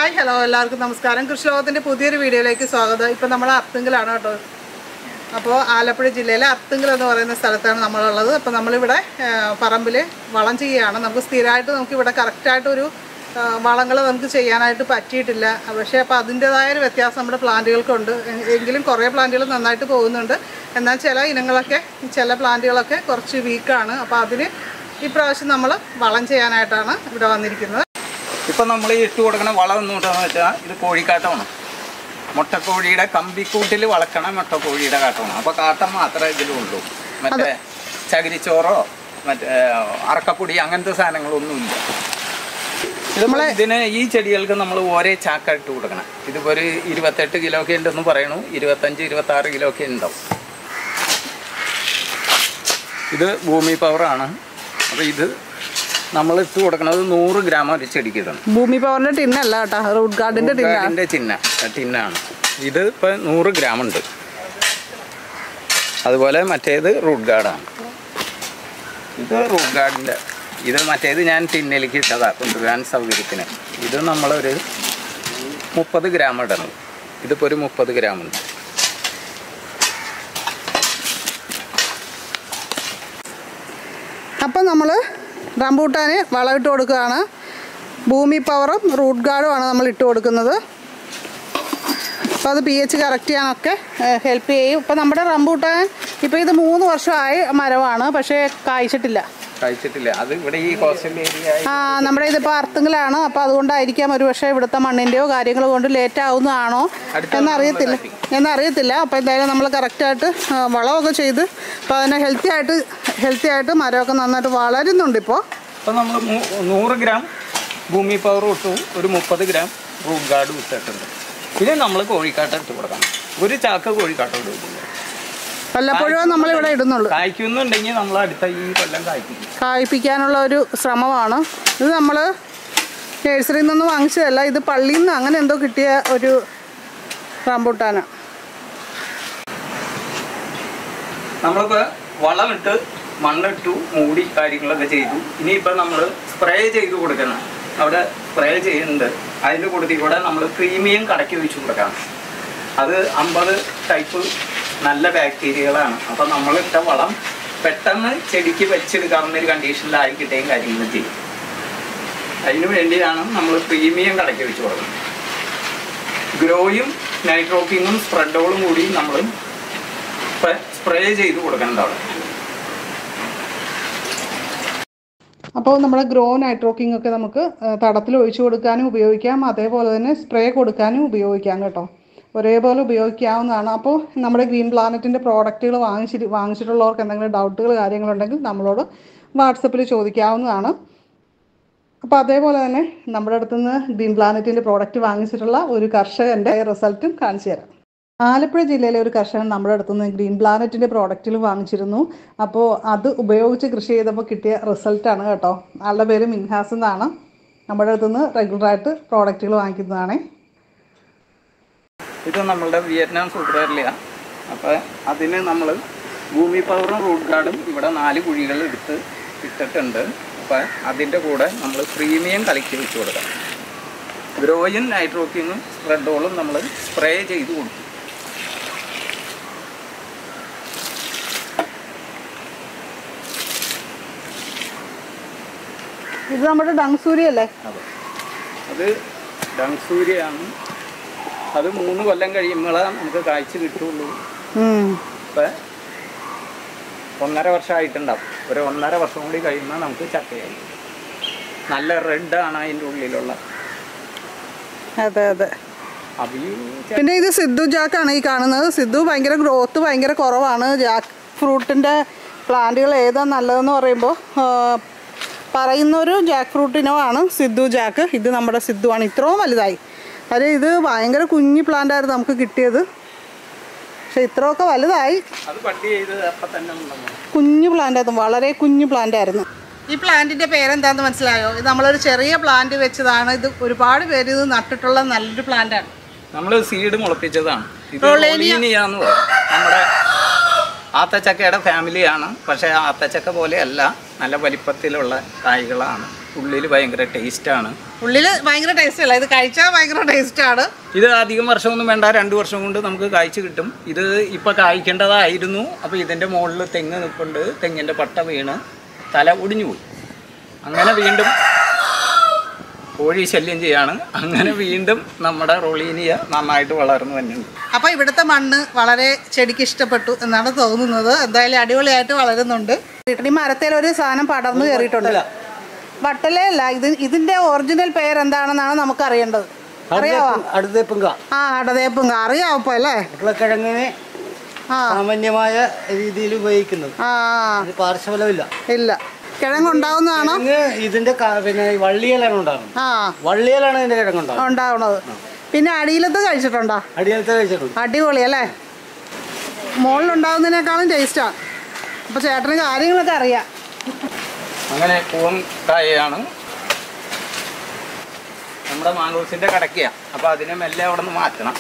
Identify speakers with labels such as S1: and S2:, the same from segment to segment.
S1: hi hello എല്ലാവർക്കും നമസ്കാരം കൃഷിലോകത്തിൻ്റെ പുതിയൊരു വീഡിയോയിലേക്ക് സ്വാഗതം ഇപ്പം നമ്മൾ അർത്തുങ്കിലാണ് കേട്ടോ അപ്പോൾ ആലപ്പുഴ ജില്ലയിലെ അർത്തുങ്കൽ എന്ന് പറയുന്ന സ്ഥലത്താണ് നമ്മളുള്ളത് അപ്പോൾ നമ്മളിവിടെ പറമ്പിൽ വളം ചെയ്യുകയാണ് നമുക്ക് സ്ഥിരമായിട്ട് നമുക്ക് ഇവിടെ കറക്റ്റായിട്ടൊരു വളങ്ങൾ നമുക്ക് ചെയ്യാനായിട്ട് പറ്റിയിട്ടില്ല പക്ഷേ അപ്പോൾ അതിൻ്റെതായ ഒരു വ്യത്യാസം നമ്മുടെ പ്ലാന്റുകൾക്കുണ്ട് എ- എങ്കിലും കുറേ പ്ലാന്റുകൾ നന്നായിട്ട് പോകുന്നുണ്ട് എന്നാൽ ചില ഇനങ്ങളൊക്കെ ചില പ്ലാന്റുകളൊക്കെ കുറച്ച് വീക്കാണ് അപ്പോൾ അതിന് ഇപ്രാവശ്യം നമ്മൾ വളം ചെയ്യാനായിട്ടാണ് ഇവിടെ വന്നിരിക്കുന്നത്
S2: ഇപ്പൊ നമ്മൾ ഇട്ട് കൊടുക്കണ വളം എന്ന് പറഞ്ഞാൽ വെച്ചാൽ ഇത് കോഴിക്കാട്ടമാണ് മുട്ടക്കോഴിയുടെ കമ്പിക്കൂട്ടിൽ വളക്കണ മുട്ടക്കോഴിയുടെ കാട്ടമാണ് അപ്പൊ കാട്ടം മാത്രമേ ഇതിലുള്ളൂ മറ്റേ ചകിരിച്ചോറോ മറ്റേ അറക്കപ്പൊടി അങ്ങനത്തെ സാധനങ്ങളൊന്നുമില്ല ഇതിപ്പോ ഇതിന് ഈ ചെടികൾക്ക് നമ്മൾ ഓരോ ചാക്ക ഇട്ട് കൊടുക്കണം ഇതിപ്പോ ഒരു ഇരുപത്തെട്ട് കിലോ ഒക്കെ ഉണ്ടെന്ന് പറയണു ഇരുപത്തഞ്ച് ഇരുപത്തി ആറ് കിലോ ഒക്കെ ഉണ്ടാവും ഇത് ഭൂമി പവറാണ് അപ്പോൾ ഇത് നമ്മൾ ഇട്ട് കൊടുക്കുന്നത് നൂറ് ഗ്രാം ഒരു ചെടിക്ക് ഇടണം
S1: ഭൂമി പവറിന്റെ ടിന്നല്ല കേട്ടോ റൂട്ട് ഗാർഡിന്റെ ടിന്നാണ്
S2: ഗാർഡിന്റെ ചിഹ്ന ടിന്നാണ് ഇത് ഇപ്പൊ നൂറ് ഗ്രാം ഉണ്ട് അതുപോലെ മറ്റേത് റൂട്ട് ഗാർഡാണ് ഇത് റൂട്ട് ഗാർഡിന്റെ ഇത് മറ്റേത് ഞാൻ ടിന്നിലേക്ക് ഇട്ടതാ കൊണ്ടുവരാൻ സൗകര്യത്തിന് ഇത് നമ്മളൊരു മുപ്പത് ഗ്രാം ഇടണം ഇതിപ്പോൾ ഒരു മുപ്പത് ഗ്രാം ഉണ്ട്
S1: അപ്പം നമ്മൾ റംബൂട്ടാന് വളമിട്ട് കൊടുക്കുകയാണ് ഭൂമി പവറും റൂട്ട് ഗാർഡുമാണ് നമ്മൾ ഇട്ട് കൊടുക്കുന്നത് അപ്പോൾ അത് പി എച്ച് കറക്റ്റ് ചെയ്യാനൊക്കെ ഹെൽപ്പ് ചെയ്യും ഇപ്പോൾ നമ്മുടെ റംബൂട്ടാൻ ഇപ്പോൾ ഇത് മൂന്ന് വർഷമായി മരമാണ് പക്ഷേ കായ്ച്ചിട്ടില്ല
S2: കഴിച്ചിട്ടില്ല അത് ഇവിടെ ഈ കോസ്റ്റൽ ഏരിയ
S1: ആ നമ്മുടെ ഇതിപ്പോൾ അർത്തുങ്കിലാണ് അപ്പോൾ അതുകൊണ്ടായിരിക്കാം ഒരു പക്ഷേ ഇവിടുത്തെ മണ്ണിൻ്റെയോ കാര്യങ്ങളോ കൊണ്ട് ലേറ്റ് ആവുന്നതാണോ
S2: അടുത്ത
S1: എന്നറിയത്തില്ല എന്നറിയത്തില്ല അപ്പോൾ എന്തായാലും നമ്മൾ കറക്റ്റായിട്ട് വളമൊക്കെ ചെയ്ത് അപ്പോൾ അതിനെ ഹെൽത്തി ആയിട്ട് ഹെൽത്തി ആയിട്ട് മരമൊക്കെ നന്നായിട്ട് വളരുന്നുണ്ട് ഇപ്പോൾ
S2: അപ്പോൾ നമ്മൾ നൂറ് ഗ്രാം ഭൂമി പവർ ഇട്ടു ഒരു മുപ്പത് ഗ്രാം റൂട്ട് ഗാർഡ് ഇട്ടിട്ടുണ്ട് പിന്നെ നമ്മൾ കോഴിക്കാട്ട ഇട്ട് കൊടുക്കണം ഒരു ചാക്ക് കോഴിക്കാട്ട ഇടുന്നില്ല
S1: വല്ലപ്പോഴും നമ്മളിവിടെ ഇടുന്നുള്ളൂ
S2: കായ്ക്കുന്നുണ്ടെങ്കിൽ നമ്മൾ അടുത്ത ഈ കൊല്ലം കായ്പ്പിക്കും
S1: കായ്പ്പിക്കാനുള്ള ഒരു ശ്രമമാണ് ഇത് നമ്മൾ നഴ്സറിയിൽ നിന്ന് വാങ്ങിച്ചതല്ല ഇത് പള്ളിയിൽ നിന്ന് അങ്ങനെ എന്തോ കിട്ടിയ ഒരു റംബൂട്ടാനാണ്
S2: നമ്മളിപ്പോൾ വളമിട്ട് മണ്ണിട്ടു മൂടി കാര്യങ്ങളൊക്കെ ചെയ്തു ഇനിയിപ്പോൾ നമ്മൾ സ്പ്രേ ചെയ്ത് കൊടുക്കണം അവിടെ സ്പ്രേ ചെയ്യുന്നുണ്ട് അതിൻ്റെ കൂട്ടത്തിൽ കൂടെ നമ്മൾ പ്രീമിയം കടക്കി ഒഴിച്ചു കൊടുക്കണം അത് അമ്പത് ടൈപ്പ് നല്ല ബാക്ടീരിയകളാണ് അപ്പോൾ നമ്മളിട്ട വളം പെട്ടെന്ന് ചെടിക്ക് വെച്ചെടുക്കാവുന്ന ഒരു കണ്ടീഷനിലായി കിട്ടുകയും കാര്യങ്ങളും ചെയ്യും അതിനു വേണ്ടിയാണ് നമ്മൾ പ്രീമിയം കടക്കി വെച്ച് കൊടുക്കുന്നത് ഗ്രോയും നൈട്രോക്കിങ്ങും സ്പ്രെഡോളും കൂടി നമ്മൾ സ്പ്രേ ചെയ്ത് കൊടുക്കേണ്ട അവിടെ
S1: അപ്പോൾ നമ്മുടെ ഗ്രോ നൈട്രോക്കിംഗ് ഒക്കെ നമുക്ക് തടത്തിൽ ഒഴിച്ചു കൊടുക്കാനും ഉപയോഗിക്കാം അതേപോലെ തന്നെ സ്പ്രേ കൊടുക്കാനും ഉപയോഗിക്കാം കേട്ടോ ഒരേപോലെ ഉപയോഗിക്കാവുന്നതാണ് അപ്പോൾ നമ്മുടെ ഗ്രീൻ പ്ലാനറ്റിൻ്റെ പ്രോഡക്റ്റുകൾ വാങ്ങിച്ചിട്ട് വാങ്ങിച്ചിട്ടുള്ളവർക്ക് എന്തെങ്കിലും ഡൗട്ടുകൾ കാര്യങ്ങളുണ്ടെങ്കിൽ നമ്മളോട് വാട്സപ്പിൽ ചോദിക്കാവുന്നതാണ് അപ്പോൾ അതേപോലെ തന്നെ നമ്മുടെ അടുത്തുനിന്ന് ഗ്രീൻ പ്ലാനറ്റിൻ്റെ പ്രോഡക്റ്റ് വാങ്ങിച്ചിട്ടുള്ള ഒരു കർഷകൻ്റെ റിസൾട്ടും കാണിച്ചു തരാം ആലപ്പുഴ ജില്ലയിലെ ഒരു കർഷകൻ നമ്മുടെ അടുത്തുനിന്ന് ഗ്രീൻ പ്ലാനറ്റിൻ്റെ പ്രോഡക്റ്റുകൾ വാങ്ങിച്ചിരുന്നു അപ്പോൾ അത് ഉപയോഗിച്ച് കൃഷി ചെയ്തപ്പോൾ കിട്ടിയ റിസൾട്ടാണ് കേട്ടോ ആളുടെ പേര് മിൻഹാസ് എന്നാണ് നമ്മുടെ അടുത്തുനിന്ന് റെഗുലറായിട്ട് പ്രോഡക്റ്റുകൾ വാങ്ങിക്കുന്നതാണേ
S2: ഇത് നമ്മളുടെ വിയറ്റ്നാം സൂപ്പർലിയ അപ്പോൾ അതിന് നമ്മൾ ഭൂമി പവറും റൂട്ട് ഗാർഡും ഇവിടെ നാല് കുഴികൾ എടുത്ത് ഇട്ടിട്ടുണ്ട് അപ്പോൾ അതിൻ്റെ കൂടെ നമ്മൾ പ്രീമിയം കലക്കി വെച്ച് കൊടുക്കണം ഗ്രോയും നൈട്രോക്കിങ്ങും സ്പ്രെഡോളും നമ്മൾ സ്പ്രേ ചെയ്ത് കൊടുക്കും
S1: ഇത് നമ്മുടെ ഡങ്സൂരി അല്ലേ
S2: അതെ അത് ഡങ്സൂരിയാണ് അത് മൂന്ന് കൊല്ലം കഴിയുമ്പോഴേ നമുക്ക് കാഴ്ച കിട്ടുള്ളൂ ഇപ്പം ഒന്നര വർഷമായിട്ടുണ്ടാവും ഒരു ഒന്നര വർഷം കൂടി കഴിയുമ്പോൾ നമുക്ക് ചക്കയായി നല്ല റെഡ് ആണ് അതിൻ്റെ ഉള്ളിലുള്ള
S1: അതെ അതെ
S2: അത് ഈ ച-
S1: പിന്നെ ഇത് സിദ്ധു ജാക്കാണ് ഈ കാണുന്നത് സിദ്ധു ഭയങ്കര ഗ്രോത്ത് ഭയങ്കര കുറവാണ് ജാക്ക് ഫ്രൂട്ടിൻ്റെ പ്ലാന്റുകൾ ഏതാ നല്ലതെന്ന് പറയുമ്പോൾ ആ, പറയുന്നൊരു ജാക്ക് ഫ്രൂട്ടിനോആണ് സിദ്ധു ജാക്ക് ഇത് നമ്മുടെ സിദ്ധുവാണ് ഇത്രയും വലുതായി അത് ഇത് ഭയങ്കര കുഞ്ഞു പ്ലാന്റ് ആയിരുന്നു നമുക്ക് കിട്ടിയത് പക്ഷെ ഇത്രയൊക്കെ വലുതായി
S2: അത് പട്ടി ചെയ്ത് അപ്പം തന്നെ ഉണ്ടെന്ന്
S1: കുഞ്ഞു പ്ലാന്റ് ആയിരുന്നു വളരെ കുഞ്ഞു പ്ലാന്റ് ആയിരുന്നു ഈ പ്ലാന്റിന്റെ പേരെന്താന്ന് മനസ്സിലായോ ഇത് നമ്മളൊരു ചെറിയ പ്ലാന്റ് വെച്ചതാണ് ഇത് ഒരുപാട് പേര് ഇത് നട്ടിട്ടുള്ള നല്ലൊരു പ്ലാന്റ് ആണ്
S2: നമ്മൾ സീഡ് മുളപ്പിച്ചതാണ് ഇത് റൊളീനിയ എന്ന് പറയും നമ്മുടെ ആത്തച്ചക്കയുടെ ഫാമിലിയാണ് പക്ഷേ ആത്തച്ചക്ക പോലെയല്ല നല്ല വലിപ്പത്തിലുള്ള കായ്കളാണ് ഉള്ളിൽ ഭയങ്കര ടേസ്റ്റാണ്
S1: ഉള്ളില് ഭയങ്കര ടേസ്റ്റ് അല്ല ഇത് കഴിച്ചാൽ ഭയങ്കര ടേസ്റ്റ് ആണ്
S2: ഇത് അധികം വർഷമൊന്നും വേണ്ട രണ്ട് വർഷം കൊണ്ട് നമുക്ക് കായ്ച്ച് കിട്ടും ഇത് ഇപ്പം കായ്ക്കേണ്ടതായിരുന്നു അപ്പോൾ ഇതിൻ്റെ മുകളിൽ തെങ്ങ് നിൽപ്പുണ്ട് തെങ്ങിൻ്റെ പട്ട വീണ് തല ഒടിഞ്ഞു പോയി അങ്ങനെ വീണ്ടും കോഴി ശല്യം ചെയ്യാണ് അങ്ങനെ വീണ്ടും നമ്മുടെ റൊളീനിയ നന്നായിട്ട് വളർന്നു തന്നെയുണ്ട്
S1: അപ്പൊ ഇവിടുത്തെ മണ്ണ് വളരെ ചെടിക്ക് ഇഷ്ടപ്പെട്ടു എന്നാണ് തോന്നുന്നത് എന്തായാലും അടിപൊളിയായിട്ട് വളരുന്നുണ്ട് ഈ മരത്തിൽ ഒരു സാധനം പടർന്നു കയറിയിട്ടുണ്ട് വട്ടലയല്ല ഇത് ഇതിന്റെ ഒറിജിനൽ പേര് എന്താണെന്നാണ് നമുക്ക് അറിയേണ്ടത് അറിയാവോ
S3: അടുത്തേപ്പുങ്ക
S1: ആ അടതേപ്പുങ്ക അറിയാവോ ഇപ്പൊ അല്ലേ
S3: ഉരുളക്കിഴങ്ങിന്
S1: ആ
S3: സാമാന്യമായ രീതിയിൽ ഉപയോഗിക്കുന്നത്
S1: ആ
S3: ഇത് പാർശ്വഫലമില്ല
S1: ഇല്ല കിഴങ്ങുണ്ടാവുന്നതാണോ
S3: കിഴങ്ങ് ഇതിന്റെ ക- പിന്നെ ഈ വള്ളിയിലാണ് ഉണ്ടാകുന്നത്
S1: ആ
S3: വള്ളിയിലാണ് ഇതിന്റെ കിഴങ്ങുണ്ടാകുന്നത്
S1: ഉണ്ടാവണത് പിന്നെ അടിയിലത്ത് കഴിച്ചിട്ടുണ്ടോ
S3: അടിയലത്തെ കഴിച്ചിട്ടുണ്ട്
S1: അടിപൊളി അല്ലേ മുകളിലുണ്ടാവുന്നതിനേക്കാളും ടേസ്റ്റാണ് അപ്പോൾ ചേട്ടന് കാര്യങ്ങളൊക്കെ അറിയാം
S2: അങ്ങനെ പൂവൻ കായയാണ് നമ്മുടെ മാംഗോസിൻ്റെ കടക്കയാണ് അപ്പോൾ അതിനെ മെല്ലെ അവിടെ നിന്ന് മാറ്റണം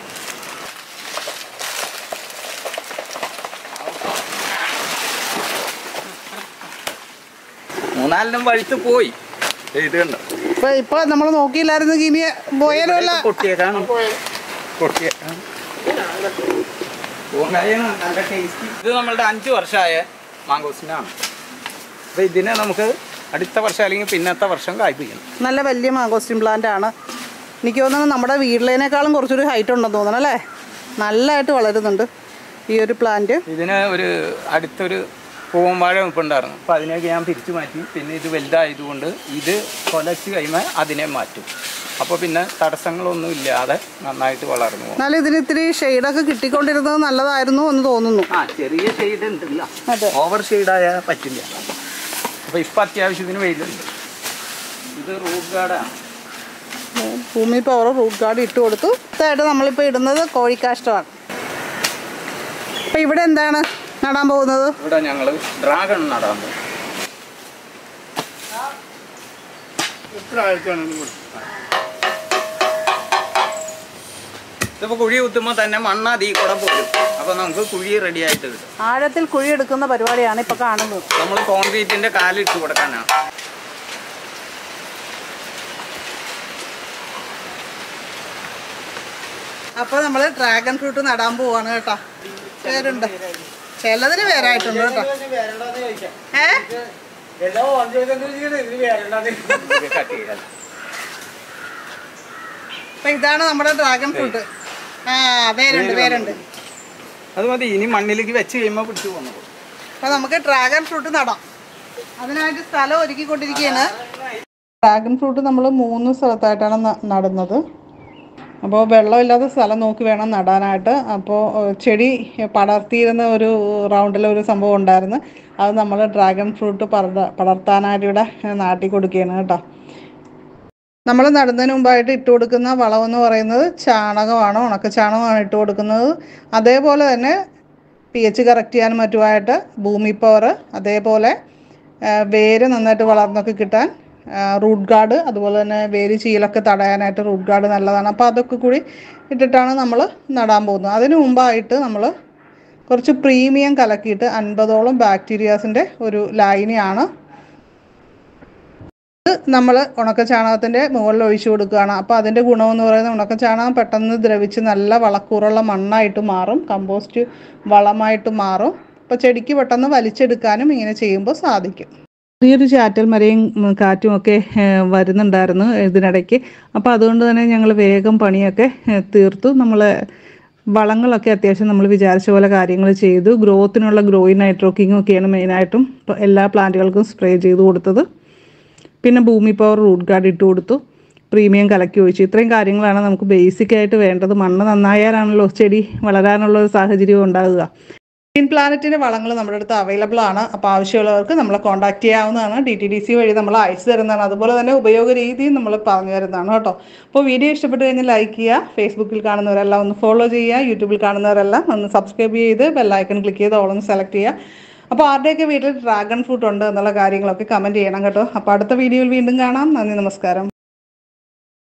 S2: മൂന്നാലിനും വഴുത്ത് പോയി ദേ ഇത് കണ്ടോ
S1: ഇപ്പോൾ ഇപ്പോൾ നമ്മൾ നോക്കിയില്ലായിരുന്നെങ്കിൽ ഇനി പോയാലും അല്ല
S2: പൊട്ടിയേക്കാണ് പൊട്ടിയേക്കാണ് പൂവങ്കായാണ് നല്ല ടേസ്റ്റി ഇത് നമ്മളുടെ അഞ്ച് വർഷമായ മാംഗോസിനാണ് അപ്പോൾ ഇതിനെ നമുക്ക് അടുത്ത വർഷം അല്ലെങ്കിൽ പിന്നത്തെ വർഷം കായ്പ്പിക്കണം
S1: നല്ല വലിയ മാങ്കോസ്റ്റിൻ പ്ലാന്റ് ആണ് എനിക്ക് തോന്നുന്നു നമ്മുടെ വീട്ടിലേനേക്കാളും കുറച്ചൊരു ഹൈറ്റ് ഉണ്ടെന്ന് തോന്നണം അല്ലേ നല്ലതായിട്ട് വളരുന്നുണ്ട് ഈ ഒരു പ്ലാന്റ്
S2: ഇതിന് ഒരു അടുത്തൊരു പൂവൻ വാഴ നിൽപ്പുണ്ടായിരുന്നു അപ്പോൾ അതിനെയൊക്കെ ഞാൻ പിരിച്ചു മാറ്റി പിന്നെ ഇത് വലുതായതുകൊണ്ട് ഇത് കൊലച്ച് കഴിയുമ്പോൾ അതിനെ മാറ്റും അപ്പോൾ പിന്നെ തടസ്സങ്ങളൊന്നും ഇല്ലാതെ നന്നായിട്ട് വളർന്നു പോകും
S1: എന്നാലും ഇതിന് ഇത്തിരി ഷെയ്ഡൊക്കെ കിട്ടിക്കൊണ്ടിരുന്നത് നല്ലതായിരുന്നു എന്ന് തോന്നുന്നു
S2: ആ ചെറിയ ഷെയ്ഡ് ഉണ്ടല്ല
S1: അതെ
S2: ഓവർ ഷെയ്ഡായാൽ പറ്റില്ല അപ്പോൾ ഇപ്പം അത്യാവശ്യത്തിന് വെയിലുണ്ട് ഇത് റൂട്ട് ഗാർഡാണ്
S1: ഭൂമി പവർ റൂട്ട് ഗാർഡ് ഇട്ട് കൊടുത്തു ഇതായിട്ട് നമ്മളിപ്പോൾ ഇടുന്നത് കോഴിക്കാഷ്ടമാണ് അപ്പോൾ ഇവിടെ എന്താണ് നടാൻ പോകുന്നത്
S2: ഇവിടെ ഞങ്ങൾ ഡ്രാഗൺ നടാൻ പോകും ഇതിപ്പോൾ കുഴി കുത്തുമ്പോൾ തന്നെ മണ്ണ് അതിൽ കൂടെ പോരും അപ്പോൾ നമുക്ക് കുഴി റെഡി ആയിട്ട് കിട്ടും
S1: ആഴത്തിൽ കുഴിയെടുക്കുന്ന പരിപാടിയാണ് ഇപ്പോൾ കാണുന്നത്
S2: നമ്മൾ കോൺക്രീറ്റിന്റെ കാലിട്ട് കൊടുക്കാനാണ്
S1: അപ്പോൾ നമ്മൾ ഡ്രാഗൺ ഫ്രൂട്ട് നടാൻ പോവാണ് കേട്ടോ പേരുണ്ട് ചിലതിന് പേരായിട്ടുണ്ട് കേട്ടോ ഏ
S2: ഇത് കട്ട് ചെയ്യാൻ
S1: അപ്പൊ ഇതാണ് നമ്മുടെ ഡ്രാഗൺ ഫ്രൂട്ട് ആ പേരുണ്ട് പേരുണ്ട്
S2: അത് മതി ഇനി മണ്ണിലേക്ക് വെച്ച് കഴിയുമ്പോൾ പിടിച്ചു പോകുന്നു
S1: അപ്പൊ നമുക്ക് ഡ്രാഗൺ ഫ്രൂട്ട് നടാം അതിനായിട്ട് സ്ഥലം ഒരുക്കിക്കൊണ്ടിരിക്കുകയാണ് ഡ്രാഗൺ ഫ്രൂട്ട് നമ്മൾ മൂന്ന് സ്ഥലത്തായിട്ടാണ് ന- നടുന്നത് അപ്പോൾ വെള്ളമില്ലാത്ത സ്ഥലം നോക്കി വേണം നടാനായിട്ട് അപ്പോൾ ഏഹ്, ചെടി പടർത്തിയിരുന്ന ഒരു റൗണ്ടിലെ ഒരു സംഭവം ഉണ്ടായിരുന്നു അത് നമ്മൾ ഡ്രാഗൺ ഫ്രൂട്ട് പടർ പടർത്താനായിട്ട് ഇവിടെ ഏഹ്, നാട്ടി കൊടുക്കുകയാണ് കേട്ടോ നമ്മൾ നടുന്നതിന് മുമ്പായിട്ട് ഇട്ട് കൊടുക്കുന്ന വളമെന്ന് പറയുന്നത് ചാണകമാണ് ഉണക്ക ചാണകമാണ് ഇട്ട് കൊടുക്കുന്നത് അതേപോലെ തന്നെ പി എച്ച് കറക്റ്റ് ചെയ്യാനും മറ്റുമായിട്ട് ഭൂമി പവർ അതേപോലെ ആ, വേര് നന്നായിട്ട് വളർന്നൊക്കെ കിട്ടാൻ റൂട്ട് ഗാർഡ് അതുപോലെ തന്നെ വേര് ചീലൊക്കെ തടയാനായിട്ട് റൂട്ട് ഗാർഡ് നല്ലതാണ് അപ്പോൾ അതൊക്കെ കൂടി ഇട്ടിട്ടാണ് നമ്മൾ നടാൻ പോകുന്നത് അതിന് മുമ്പായിട്ട് നമ്മൾ കുറച്ച് പ്രീമിയം കലക്കിയിട്ട് അൻപതോളം ബാക്ടീരിയാസിൻ്റെ ഒരു ലൈനിയാണ് നമ്മൾ ഉണക്ക ചാണകത്തിൻ്റെ മുകളിൽ ഒഴിച്ചു കൊടുക്കുകയാണ് അപ്പോൾ അതിൻ്റെ ഗുണമെന്ന് പറയുന്നത് ഉണക്ക ചാണകം പെട്ടെന്ന് ദ്രവിച്ച് നല്ല വളക്കൂറുള്ള മണ്ണായിട്ട് മാറും കമ്പോസ്റ്റ് വളമായിട്ട് മാറും അപ്പോൾ ചെടിക്ക് പെട്ടെന്ന് വലിച്ചെടുക്കാനും ഇങ്ങനെ ചെയ്യുമ്പോൾ സാധിക്കും ചെറിയൊരു ചാറ്റൽ മരയും ഉം, കാറ്റും ഒക്കെ ഏഹ്, വരുന്നുണ്ടായിരുന്നു ഇതിനിടയ്ക്ക് അപ്പോൾ അതുകൊണ്ട് തന്നെ ഞങ്ങൾ വേഗം പണിയൊക്കെ ഏഹ്, തീർത്തു നമ്മൾ വളങ്ങളൊക്കെ അത്യാവശ്യം നമ്മൾ വിചാരിച്ച പോലെ കാര്യങ്ങൾ ചെയ്തു ഗ്രോത്തിനുള്ള ഗ്രോയിൻ നൈട്രോക്കിങ്ങും ഒക്കെയാണ് മെയിനായിട്ടും ഇപ്പോൾ എല്ലാ പ്ലാന്റുകൾക്കും സ്പ്രേ ചെയ്ത് കൊടുത്തത് പിന്നെ ഭൂമി പവർ റൂട്ട് ഗാർഡ് ഇട്ട് കൊടുത്തു പ്രീമിയം കലക്കി ഒഴിച്ചു ഇത്രയും കാര്യങ്ങളാണ് നമുക്ക് ബേസിക് ആയിട്ട് വേണ്ടത് മണ്ണ് നന്നായാലാണല്ലോ ചെടി വളരാനുള്ള ഒരു സാഹചര്യം ഉണ്ടാകുക ഗ്രീൻ പ്ലാനറ്റിൻ്റെ വളങ്ങൾ നമ്മുടെ അടുത്ത് അവൈലബിൾ ആണ് അപ്പോൾ ആവശ്യമുള്ളവർക്ക് നമ്മളെ കോൺടാക്ട് ചെയ്യാവുന്നതാണ് ഡി ടി ഡി സി വഴി നമ്മൾ അയച്ചു തരുന്നതാണ് അതുപോലെ തന്നെ ഉപയോഗ രീതിയും നമ്മൾ പറഞ്ഞു തരുന്നതാണ് കേട്ടോ അപ്പോൾ വീഡിയോ ഇഷ്ടപ്പെട്ട് കഴിഞ്ഞാൽ ലൈക്ക് ചെയ്യുക ഫേസ്ബുക്കിൽ കാണുന്നവരെല്ലാം ഒന്ന് ഫോളോ ചെയ്യുക യൂട്യൂബിൽ കാണുന്നവരെല്ലാം ഒന്ന് സബ്സ്ക്രൈബ് ചെയ്ത് ബെല്ലൈക്കൺ ക്ലിക്ക് ചെയ്ത് ഓളൊന്ന് സെലക്ട് ചെയ്യുക അപ്പോൾ ആരുടെയൊക്കെ വീട്ടിൽ ഡ്രാഗൺ ഫ്രൂട്ട് ഉണ്ട് എന്നുള്ള കാര്യങ്ങളൊക്കെ കമൻറ്റ് ചെയ്യണം കേട്ടോ അപ്പോൾ അടുത്ത വീഡിയോയിൽ വീണ്ടും കാണാം നന്ദി നമസ്കാരം